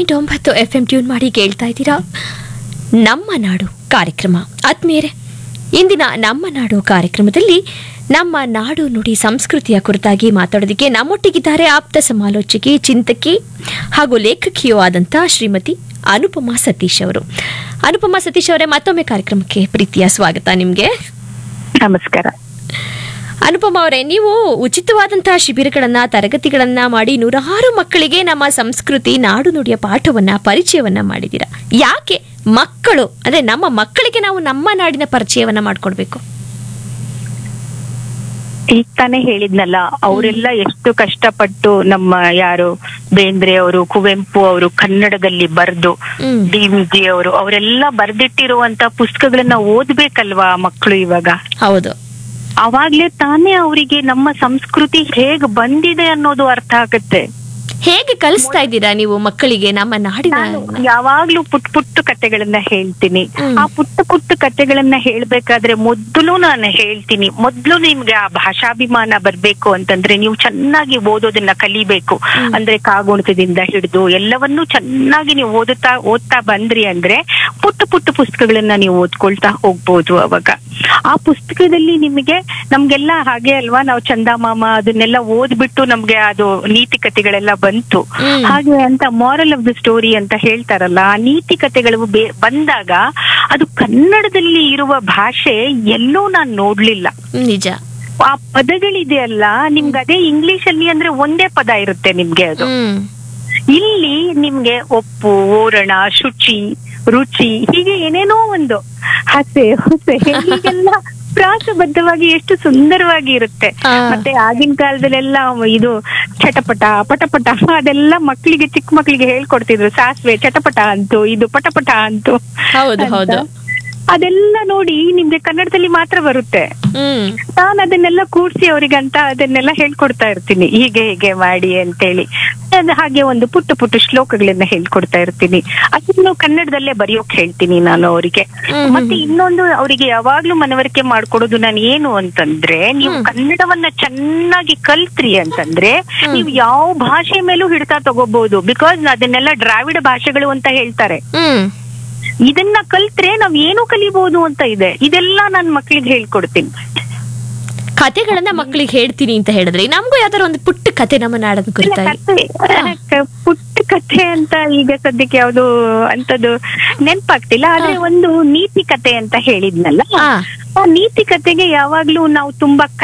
Point ಒಂಬತ್ತು F M tune ಮಾಡಿ ಕೇಳ್ತಾ ಇದ್ದೀರಾ ನಮ್ಮ ನಾಡು ಕಾರ್ಯಕ್ರಮ ಆತ್ಮೀಯರೇ ಇಂದಿನ ನಮ್ಮ ನಾಡು ಕಾರ್ಯಕ್ರಮದಲ್ಲಿ ನಮ್ಮ ನಾಡು ನುಡಿ ಸಂಸ್ಕೃತಿಯ ಕುರಿತಾಗಿ ಮಾತಾಡೋದಕ್ಕೆ ನಮ್ಮೊಟ್ಟಿಗಿದ್ದಾರೆ ಆಪ್ತ ಸಮಾಲೋಚಕಿ ಚಿಂತಕಿ ಹಾಗೂ ಲೇಖಕಿಯೂ ಆದಂಥ ಶ್ರೀಮತಿ ಅನುಪಮಾ ಸತೀಶ್ ಅವರು ಅನುಪಮಾ ಸತೀಶ್ ಅವರೇ ಮತ್ತೊಮ್ಮೆ ಕಾರ್ಯಕ್ರಮಕ್ಕೆ ಪ್ರೀತಿಯ ಸ್ವಾಗತ ನಿಮಗೆ ನಮಸ್ಕಾರ ಅನುಪಮ ಅವರೇ ನೀವು ಉಚಿತವಾದಂತಹ ಶಿಬಿರಗಳನ್ನ ತರಗತಿಗಳನ್ನ ಮಾಡಿ ನೂರಾರು ಮಕ್ಕಳಿಗೆ ನಮ್ಮ ಸಂಸ್ಕೃತಿ ನಾಡು ನುಡಿಯ ಪಾಠವನ್ನ ಪರಿಚಯವನ್ನ ಮಾಡಿದ್ದೀರಾ ಯಾಕೆ ಮಕ್ಕಳು ಅಂದ್ರೆ ನಮ್ಮ ಮಕ್ಕಳಿಗೆ ನಾವು ನಮ್ಮ ನಾಡಿನ ಪರಿಚಯವನ್ನ ಮಾಡ್ಕೊಡ್ಬೇಕು ಈಗ ತಾನೇ ಹೇಳಿದ್ನಲ್ಲ ಅವರೆಲ್ಲ ಎಷ್ಟು ಕಷ್ಟಪಟ್ಟು ನಮ್ಮ ಯಾರು ಬೇಂದ್ರೆ ಅವರು ಕುವೆಂಪು ಅವರು ಕನ್ನಡದಲ್ಲಿ ಬರೆದು ಹ್ಮ್. ಡಿ ವಿ ಜಿ ಅವರು ಅವರೆಲ್ಲ ಬರ್ದಿಟ್ಟಿರುವಂತ ಪುಸ್ತಕಗಳನ್ನ ಓದ್ಬೇಕಲ್ವಾ ಮಕ್ಕಳು ಇವಾಗ ಹೌದು ಅವಾಗ್ಲೇ ತಾನೇ ಅವರಿಗೆ ನಮ್ಮ ಸಂಸ್ಕೃತಿ ಹೇಗ್ ಬಂದಿದೆ ಅನ್ನೋದು ಅರ್ಥ ಆಗುತ್ತೆ ಹೇಗೆ ಕಲಿಸ್ತಾ ಇದ್ದೀರಾ ನೀವು ಮಕ್ಕಳಿಗೆ ನಮ್ಮ ನಾಡಿನ ನಾನು ಯಾವಾಗ್ಲೂ ಪುಟ್ಟ ಪುಟ್ಟ ಕತೆಗಳನ್ನ ಹೇಳ್ತೀನಿ ಹ್ಮ್. ಆ ಪುಟ್ಟ ಪುಟ್ಟ ಕತೆಗಳನ್ನ ಹೇಳ್ಬೇಕಾದ್ರೆ ಮೊದ್ಲು ನಾನು ಹೇಳ್ತೀನಿ ಮೊದ್ಲು ನಿಮ್ಗೆ ಆ ಭಾಷಾಭಿಮಾನ ಬರ್ಬೇಕು ಅಂತಂದ್ರೆ ನೀವು ಚೆನ್ನಾಗಿ ಓದೋದನ್ನ ಕಲಿಬೇಕು ಅಂದ್ರೆ ಕಾಗುಣಿತದಿಂದ ಹಿಡಿದು ಎಲ್ಲವನ್ನೂ ಚೆನ್ನಾಗಿ ನೀವು ಓದುತ್ತಾ ಓದ್ತಾ ಬಂದ್ರಿ ಅಂದ್ರೆ ಪುಟ್ಟ ಪುಟ್ಟ ಪುಸ್ತಕಗಳನ್ನ ನೀವು ಓದ್ಕೊಳ್ತಾ ಹೋಗ್ಬೋದು ಅವಾಗ ಆ ಪುಸ್ತಕದಲ್ಲಿ ನಿಮಗೆ ನಮ್ಗೆಲ್ಲ ಹಾಗೆ ಅಲ್ವಾ ನಾವು ಚಂದಮಾಮ ಅದನ್ನೆಲ್ಲ ಓದ್ಬಿಟ್ಟು ನಮ್ಗೆ ಅದು ನೀತಿ ಕತೆಗಳೆಲ್ಲ ಬಂತು ಹ್ಮ್. ಹಾಗೆ ಅಂತ ಮಾರಲ್ ಆಫ್ ದ ಸ್ಟೋರಿ ಅಂತ ಹೇಳ್ತಾರಲ್ಲ ಆ ನೀತಿ ಕತೆಗಳು ಬೇ- ಬಂದಾಗ ಅದು ಕನ್ನಡದಲ್ಲಿ ಇರುವ ಭಾಷೆ ಎಲ್ಲೂ ನಾನ್ ನೋಡ್ಲಿಲ್ಲ ನಿಜ ಆ ಪದಗಳಿದೆಯಲ್ಲ ನಿಮ್ಗೆ ಅದೇ ಇಂಗ್ಲಿಷ್ ಅಲ್ಲಿ ಅಂದ್ರೆ ಒಂದೇ ಪದ ಇರುತ್ತೆ ನಿಮ್ಗೆ ಅದು ಹ್ಮ್ ಇಲ್ಲಿ ನಿಮ್ಗೆ ಒಪ್ಪು ಓರಣ ಶುಚಿ ರುಚಿ ಹೀಗೆ ಏನೇನೋ ಒಂದು ಹಸೆ ಹೊಸೆ ಹೀಗೆಲ್ಲ ಪ್ರಾಸಬದ್ಧವಾಗಿ ಎಷ್ಟು ಸುಂದರವಾಗಿ ಇರುತ್ತೆ ಆ. ಮತ್ತೆ ಆಗಿನ ಕಾಲದಲ್ಲೆಲ್ಲ ಇದು ಚಟಪಟ ಪಟಪಟ ಅದೆಲ್ಲ ಮಕ್ಕಳಿಗೆ ಚಿಕ್ಕ ಮಕ್ಕಳಿಗೆ ಹೇಳ್ಕೊಡ್ತಿದ್ರು ಸಾಸಿವೆ ಚಟಪಟ ಅಂತು ಇದು ಪಟಪಟ ಅಂತು ಹೌದು ಅಂತ. ಹೌದು ಅದೆಲ್ಲ ನೋಡಿ ನಿಮ್ಗೆ ಕನ್ನಡದಲ್ಲಿ ಮಾತ್ರ ಬರುತ್ತೆ ಹ್ಮ್ ನಾನು ಅದನ್ನೆಲ್ಲ ಕೂಡ್ಸಿ ಅವರಿಗಂತ ಅದನ್ನೆಲ್ಲ ಹೇಳ್ಕೊಡ್ತಾ ಇರ್ತೀನಿ ಹೀಗೆ ಹೀಗೆ ಮಾಡಿ ಅಂತೇಳಿ ಅದು ಹಾಗೆ ಒಂದು ಪುಟ್ಟ ಪುಟ್ಟ ಶ್ಲೋಕಗಳನ್ನ ಹೇಳ್ಕೊಡ್ತಾ ಇರ್ತೀನಿ ಅದನ್ನು ಕನ್ನಡದಲ್ಲೇ ಬರೆಯೋಕ್ ಹೇಳ್ತೀನಿ ನಾನು ಅವರಿಗೆ ಹ್ಮ್, ಮತ್ತೆ ಇನ್ನೊಂದು ಅವರಿಗೆ ಯಾವಾಗ್ಲೂ ಮನವರಿಕೆ ಮಾಡ್ಕೊಡೋದು ನಾನು ಏನು ಅಂತಂದ್ರೆ ನೀವು ಕನ್ನಡವನ್ನ ಚೆನ್ನಾಗಿ ಕಲ್ತ್ರಿ ಅಂತಂದ್ರೆ ನೀವು ಯಾವ ಭಾಷೆ ಮೇಲೂ ಹಿಡ್ತಾ ತಗೋಬಹುದು ಬಿಕಾಸ್ ಅದನ್ನೆಲ್ಲ ದ್ರಾವಿಡ ಭಾಷೆಗಳು ಅಂತ ಹೇಳ್ತಾರೆ ಹ್ಮ್ ಇದನ್ನ ಕಲ್ತ್ರೆ ನಾವ್ ಏನು ಕಲಿಬಹುದು ಅಂತ ಇದೆ ಇದೆಲ್ಲ ನಾನ್ ಮಕ್ಳಿಗೆ ಹೇಳ್ಕೊಡ್ತೀನಿ ಕತೆಗಳನ್ನ ಮಕ್ಕಳಿಗೆ ಹೇಳ್ತೀನಿ ಅಂತ ಹೇಳಿದ್ರೆ ನಮಗೂ ಯಾವ್ದಾರ ಒಂದು ಪುಟ್ಟ ಕತೆ ನಮ್ಮ ನಾಡದ ಕುರಿತಾಗಿ ಕತೆ, ಕ- ಪುಟ್ಟ ಕಥೆ ಅಂತ ಈಗ ಸದ್ಯಕ್ಕೆ ಯಾವ್ದು ಅಂತದ್ದು ನೆನ್ಪಾಗ್ತಿಲ್ಲ ಆದ್ರೆ ಒಂದು ನೀತಿ ಕತೆ ಅಂತ ಹೇಳಿದ್ನಲ್ಲ ಹಾ ಆ ನೀತಿ ಕತೆಗೆ ಯಾವಾಗ್ಲೂ ನಾವು ತುಂಬಾ